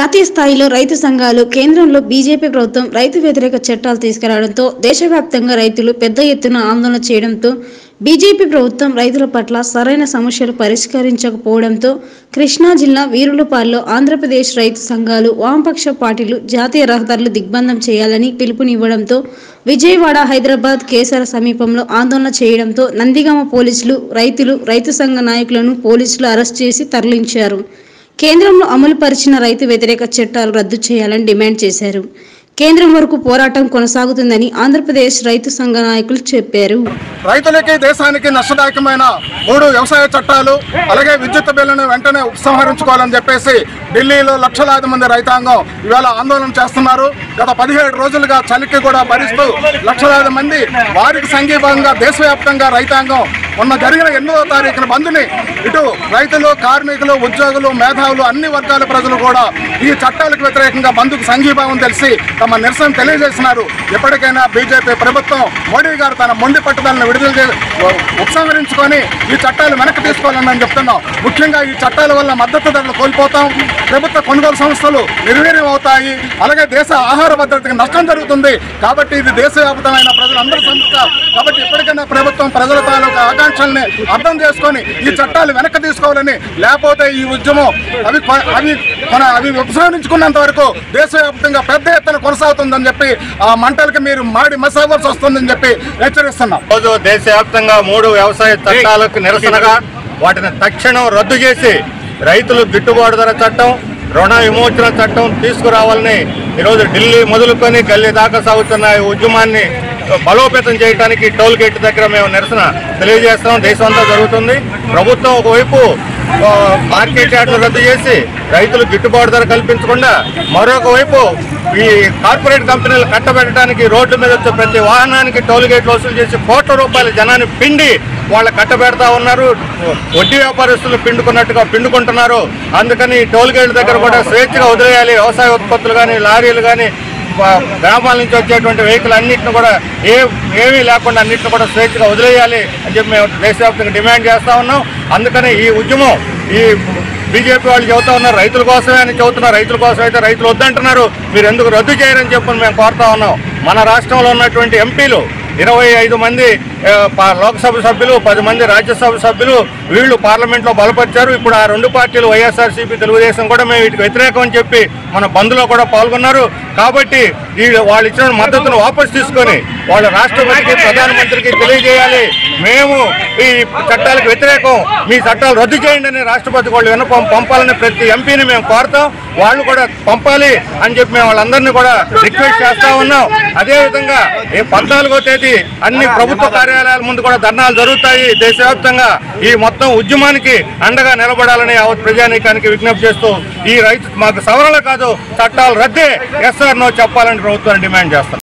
జాతీయ స్థాయిలో రైతు సంఘాలు కేంద్రంలో బీజేపీ ప్రభుత్వం రైతు వ్యతిరేక చట్టాలు తీసుకురావడంతో దేశవ్యాప్తంగా రైతులు పెద్ద ఎత్తున ఆందోళన చేయడంతో బీజేపీ ప్రభుత్వం రైతుల పట్ల సరైన సమస్యలు పరిష్కరించకపోవడంతో కృష్ణా జిల్లా వీరులపాల్లో ఆంధ్రప్రదేశ్ రైతు సంఘాలు వామపక్ష పార్టీలు జాతీయ రహదారులు దిగ్బంధం చేయాలని పిలుపునివ్వడంతో విజయవాడ హైదరాబాద్ కేసర సమీపంలో ఆందోళన చేయడంతో నందిగామ పోలీసులు రైతులు రైతు సంఘ నాయకులను పోలీసులు అరెస్ట్ చేసి తరలించారు కేంద్రంలో అమలు పరిచిన రైతు వ్యతిరేక చట్టాలు రద్దు చేయాలని డిమాండ్ చేశారు కేంద్రం వరకు పోరాటం కొనసాగుతుందని ఆంధ్రప్రదేశ్ రైతు సంఘ నాయకులు చెప్పారు రైతులకి దేశానికి నష్టదాయకమైన మూడు వ్యవసాయ చట్టాలు అలాగే విద్యుత్ బిల్లును వెంటనే ఉపసంహరించుకోవాలని చెప్పేసి ఢిల్లీలో లక్షలాది మంది రైతాంగం ఇవాళ ఆందోళన చేస్తున్నారు గత పదిహేడు రోజులుగా చలికి కూడా భరిస్తూ లక్షలాది మంది వారికి సంఘీభాగంగా దేశవ్యాప్తంగా రైతాంగం మొన్న జరిగిన ఎనిమిదవ తారీఖున బంద్ని ఇటు రైతులు కార్మికులు ఉద్యోగులు మేధావులు అన్ని వర్గాల ప్రజలు కూడా ఈ చట్టాలకు వ్యతిరేకంగా బంద్కు సంఘీభావం తెలిసి తమ నిరసన తెలియజేసినారు ఎప్పటికైనా బీజేపీ ప్రభుత్వం మోడీ గారు తన మొండి పట్టుదలను విడుదల చే ఉపసంహరించుకొని ఈ చట్టాలు వెనక్కి తీసుకోవాలని మేము చెప్తున్నాం ముఖ్యంగా ఈ చట్టాల వల్ల మద్దతు ధరలు కోల్పోతాం ప్రభుత్వ కొనుగోలు సంస్థలు నిర్వీర్యం అవుతాయి అలాగే దేశ ఆహార భద్రతకి నష్టం జరుగుతుంది కాబట్టి ఇది దేశవ్యాప్తమైన ప్రజలందరూ సంస్థ కాబట్టి ఇప్పటికైనా ప్రభుత్వం ప్రజల తాలూకా ఆకాంక్షల్ని అర్థం చేసుకొని ఈ చట్టాలు వెనక్కి తీసుకోవాలని లేకపోతే ఈ ఉద్యమం అవి కొ- అవి మన అవి ఉపసంహరించుకున్నంత వరకు దేశవ్యాప్తంగా పెద్ద ఎత్తున కొనసాగుతుందని చెప్పి ఆ మంటలకి మీరు మాడి మసావర్స్ వస్తుందని చెప్పి హెచ్చరిస్తున్నాం రోజు దేశవ్యాప్తంగా మూడు వ్యవసాయ చట్టాలకు నిరసనగా వాటిని తక్షణం రద్దు చేసి రైతులు గిట్టుబాటు ధర చట్టం రుణ విమోచన చట్టం తీసుకురావాలని ఈరోజు ఢిల్లీ మొదలుకొని గల్లీ దాకా సాగుతున్న ఈ ఉద్యమాన్ని బలోపేతం చేయడానికి టోల్ గేట్ దగ్గర మేము నిరసన తెలియజేస్తాం దేశం అంతా జరుగుతుంది ప్రభుత్వం ఒకవైపు ఆ, మార్కెట్ యార్డులు రద్దు చేసి రైతులు గిట్టుబాటు ధర కల్పించకుండా మరొక వైపు ఈ కార్పొరేట్ కంపెనీలు కట్టబెట్టడానికి రోడ్ల మీద వచ్చే ప్రతి వాహనానికి టోల్ గేట్లు వసూలు చేసి కోట్ల రూపాయల జనాన్ని పిండి వాళ్ళు కట్టబెడతా ఉన్నారు వడ్డీ వ్యాపారస్తులు పిండుకున్నట్టుగా పిండుకుంటున్నారు అందుకని ఈ టోల్ గేట్ల దగ్గర కూడా స్వేచ్ఛగా వదిలేయాలి వ్యవసాయ ఉత్పత్తులు కానీ లారీలు కానీ గ్రామాల నుంచి వచ్చేటువంటి వెహికల్ అన్నింటిని కూడా ఏ ఏమీ లేకుండా అన్నింటిని కూడా స్వేచ్ఛగా వదిలేయాలి అని చెప్పి మేము దేశవ్యాప్తంగా డిమాండ్ చేస్తా ఉన్నాం అందుకని ఈ ఉద్యమం ఈ బీజేపీ వాళ్ళు చెబుతా ఉన్నారు రైతుల కోసమే అని చెబుతున్నారు రైతుల కోసం అయితే రైతులు వద్దంటున్నారు మీరు ఎందుకు రద్దు చేయరని చెప్పి మేము కోరుతా ఉన్నాం మన రాష్ట్రంలో ఉన్నటువంటి ఎంపీలు ఇరవై ఐదు మంది ఆ, పా- లోక్సభ సభ్యులు పది మంది రాజ్యసభ సభ్యులు వీళ్ళు పార్లమెంట్లో బలపరిచారు ఇప్పుడు ఆ రెండు పార్టీలు వైఎస్ఆర్సీపీ తెలుగుదేశం కూడా మేము వీటికి వ్యతిరేకం అని చెప్పి మన బంద్లో కూడా పాల్గొన్నారు కాబట్టి ఈ వాళ్ళు ఇచ్చిన మద్దతును వాపసు తీసుకొని వాళ్ళ రాష్ట్రపతికి ప్రధానమంత్రికి తెలియజేయాలి మేము ఈ చట్టాలకు వ్యతిరేకం మీ చట్టాలు రద్దు చేయండి అని రాష్ట్రపతి వాళ్ళు విన్నపం పంపాలని ప్రతి ఎంపీని మేము కోరుతాం వాళ్ళు కూడా పంపాలి అని చెప్పి మేము వాళ్ళందరినీ కూడా రిక్వెస్ట్ చేస్తా ఉన్నాం అదేవిధంగా ఈ పద్నాలుగో తేదీ అన్ని ప్రభుత్వ కార్యాలయాల ముందు కూడా ధర్నాలు జరుగుతాయి దేశవ్యాప్తంగా ఈ మొత్తం ఉద్యమానికి అండగా నిలబడాలని యావత్ ప్రజానీకానికి విజ్ఞప్తి చేస్తూ ఈ రైతు మాకు సవరణ కాదు చట్టాలు రద్దే ఎస్ఆర్ నో చెప్పాలని ప్రభుత్వాన్ని డిమాండ్ చేస్తాం